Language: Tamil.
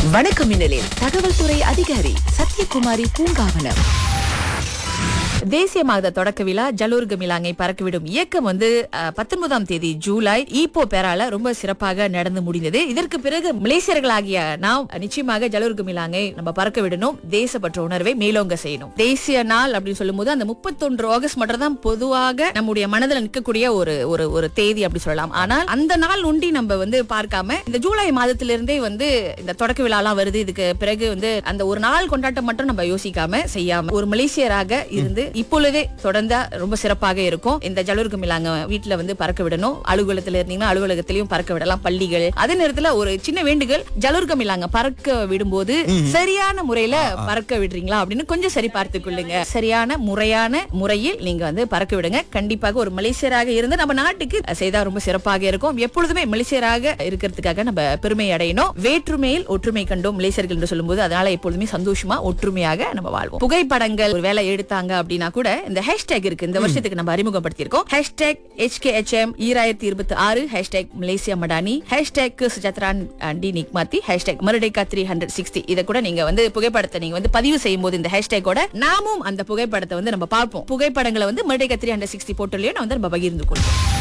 வணக்கம் மின்னலில் தகவல் துறை அதிகாரி சத்யகுமாரி பூங்காவனம் தேசிய மாத தொடக்க விழா ஜலூர் கமிலாங்கை பறக்கவிடும் இயக்கம் வந்து அஹ், 19ஆம் தேதி ஜூலை ஈப்போ பேரால ரொம்ப சிறப்பாக நடந்து முடிந்தது இதற்கு பிறகு மலேசியர்களாகிய நாம் நிச்சயமாக ஜலூர் கமிலாங்கை நம்ம பறக்க விடணும் தேசப்பற்ற உணர்வை மேலோங்க செய்யணும் தேசிய நாள் அப்படின்னு சொல்லும்போது அந்த 31 ஆகஸ்ட் மட்டும் தான் பொதுவாக நம்முடைய மனதில் நிற்கக்கூடிய ஒரு ஒரு ஒரு தேதி அப்படி சொல்லலாம் ஆனால் அந்த நாள் உண்டி நம்ம வந்து பார்க்காம இந்த ஜூலை மாதத்திலிருந்தே வந்து இந்த தொடக்க விழாலாம் வருது இதுக்கு பிறகு வந்து அந்த ஒரு நாள் கொண்டாட்டம் மட்டும் நம்ம யோசிக்காம செய்யாம ஒரு மலேசியராக இருந்து இப்பொழுதே தொடர்ந்தா ரொம்ப சிறப்பாக இருக்கும் இந்த ஜலூர் கமிலாங்க வீட்டுல வந்து பறக்க விடணும் அலுவலகத்துல இருந்தீங்கன்னா அலுவலகத்திலயும் பறக்க விடலாம் பள்ளிகள் அதே நேரத்துல ஒரு சின்ன வேண்டுகள் ஜலூர் கமிலாங்க பறக்க விடும்போது சரியான முறையில பறக்க விடுறீங்களா அப்படின்னு கொஞ்சம் சரி பார்த்துக் கொள்ளுங்க சரியான முறையான முறையில் நீங்க வந்து பறக்க விடுங்க கண்டிப்பாக ஒரு மலேசியராக இருந்து நம்ம நாட்டுக்கு செய்தா ரொம்ப சிறப்பாக இருக்கும் எப்பொழுதுமே மலேசியராக இருக்கிறதுக்காக நம்ம பெருமை அடையணும் வேற்றுமையில் ஒற்றுமை கண்டோம் மலேசியர்கள் என்று சொல்லும்போது அதனால எப்பொழுதுமே சந்தோஷமா ஒற்றுமையாக நம்ம வாழ்வோம் புகைப்படங்கள் ஒரு வேலை எடுத்தாங்க அப்படின்னா கூட இந்த ஹேஷ்டேக் இருக்கு இந்த வருஷத்துக்கு நம்ம அறிமுகப்படுத்தியிருக்கோம் ஹேஷ்டேக் HKHM ஈராயிரத்தி இருபத்தி ஆறு ஹேஷ்டேக் மலேசியா மடானி ஹேஷ்டேக் சுஜத்ரான் டி நிக்மாத்தி ஹேஷ்டேக் மருடைக்கா த்ரீ ஹண்ட்ரட் சிக்ஸ்டி இதை கூட நீங்க வந்து புகைப்படத்தை நீங்க வந்து பதிவு செய்யும் போது இந்த ஹேஷ்டேக்கோட நாமும் அந்த புகைப்படத்தை வந்து நம்ம பார்ப்போம் புகைப்படங்களை வந்து மருடைக்கா த்ரீ ஹண்ட்ரட் சிக்ஸ்டி போட்டோலயும் வந்து நம்ம பகிர்ந்து கொள்வோம்